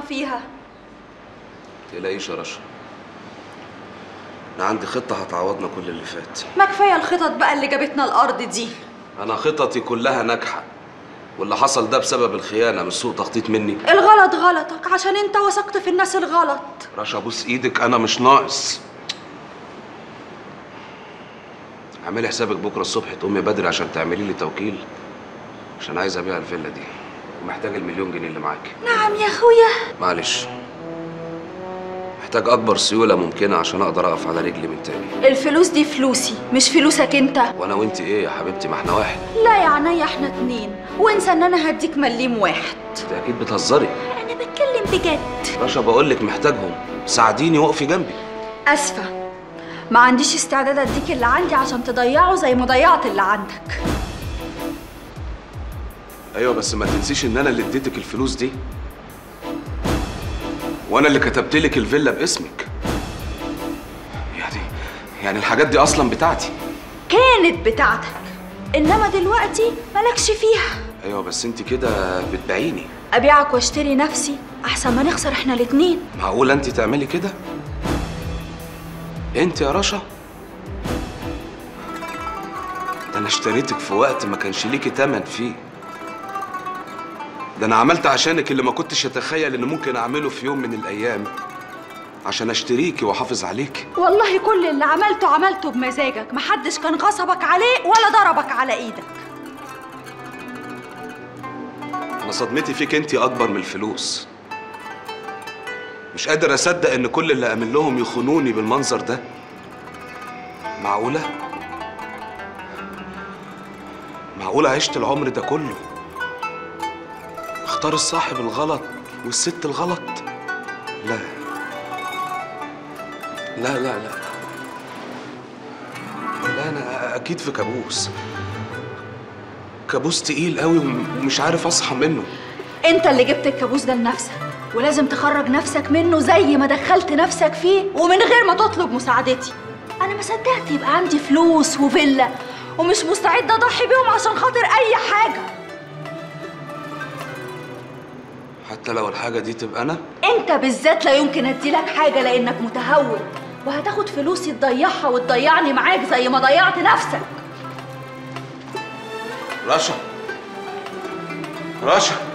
حطينا فيها تقلقيش يا رشا انا عندي خطه هتعوضنا كل اللي فات ما كفايه الخطط بقى اللي جابتنا الارض دي انا خططي كلها ناجحه واللي حصل ده بسبب الخيانه مش سوء تخطيط مني الغلط غلطك عشان انت وثقت في الناس الغلط رشا بوس ايدك انا مش ناقص اعملي حسابك بكره الصبح تقومي بدري عشان تعملي لي توكيل عشان عايز ابيع الفيلا دي ومحتاج المليون جنيه اللي معاكي نعم يا اخويا معلش محتاج اكبر سيوله ممكنه عشان اقدر اقف على رجلي من تاني الفلوس دي فلوسي مش فلوسك انت وانا وانت ايه يا حبيبتي ما احنا واحد لا يا عينيا احنا اتنين وانسى ان انا هديك مليم واحد انت اكيد بتهزري انا بتكلم بجد رشا بقول لك محتاجهم ساعديني وقفي جنبي اسفه ما عنديش استعداد اديك اللي عندي عشان تضيعه زي ما ضيعت اللي عندك ايوه بس ما تنسيش ان انا اللي اديتك الفلوس دي وانا اللي كتبت لك الفيلا باسمك يعني يعني الحاجات دي اصلا بتاعتي كانت بتاعتك انما دلوقتي مالكش فيها ايوه بس انت كده بتبيعيني ابيعك واشتري نفسي احسن ما نخسر احنا الاتنين معقوله انت تعملي كده انت يا رشا ده انا اشتريتك في وقت ما كانش ليكي تمن فيه ده انا عملت عشانك اللي ما كنتش اتخيل ان ممكن اعمله في يوم من الايام عشان اشتريكي واحافظ عليكي والله كل اللي عملته عملته بمزاجك محدش كان غصبك عليه ولا ضربك على ايدك انا صدمتي فيك انت اكبر من الفلوس مش قادر اصدق ان كل اللي امن لهم يخونوني بالمنظر ده معقوله معقوله عشت العمر ده كله اختار الصاحب الغلط والست الغلط لا لا لا لا لا انا اكيد في كابوس كابوس تقيل قوي ومش عارف اصحى منه انت اللي جبت الكابوس ده لنفسك ولازم تخرج نفسك منه زي ما دخلت نفسك فيه ومن غير ما تطلب مساعدتي انا ما صدقت يبقى عندي فلوس وفيلا ومش مستعده اضحي بيهم عشان خاطر اي حاجه حتى لو الحاجه دي تبقى انا انت بالذات لا يمكن اديلك حاجه لانك متهور وهتاخد فلوسي تضيعها وتضيعني معاك زي ما ضيعت نفسك رشا رشا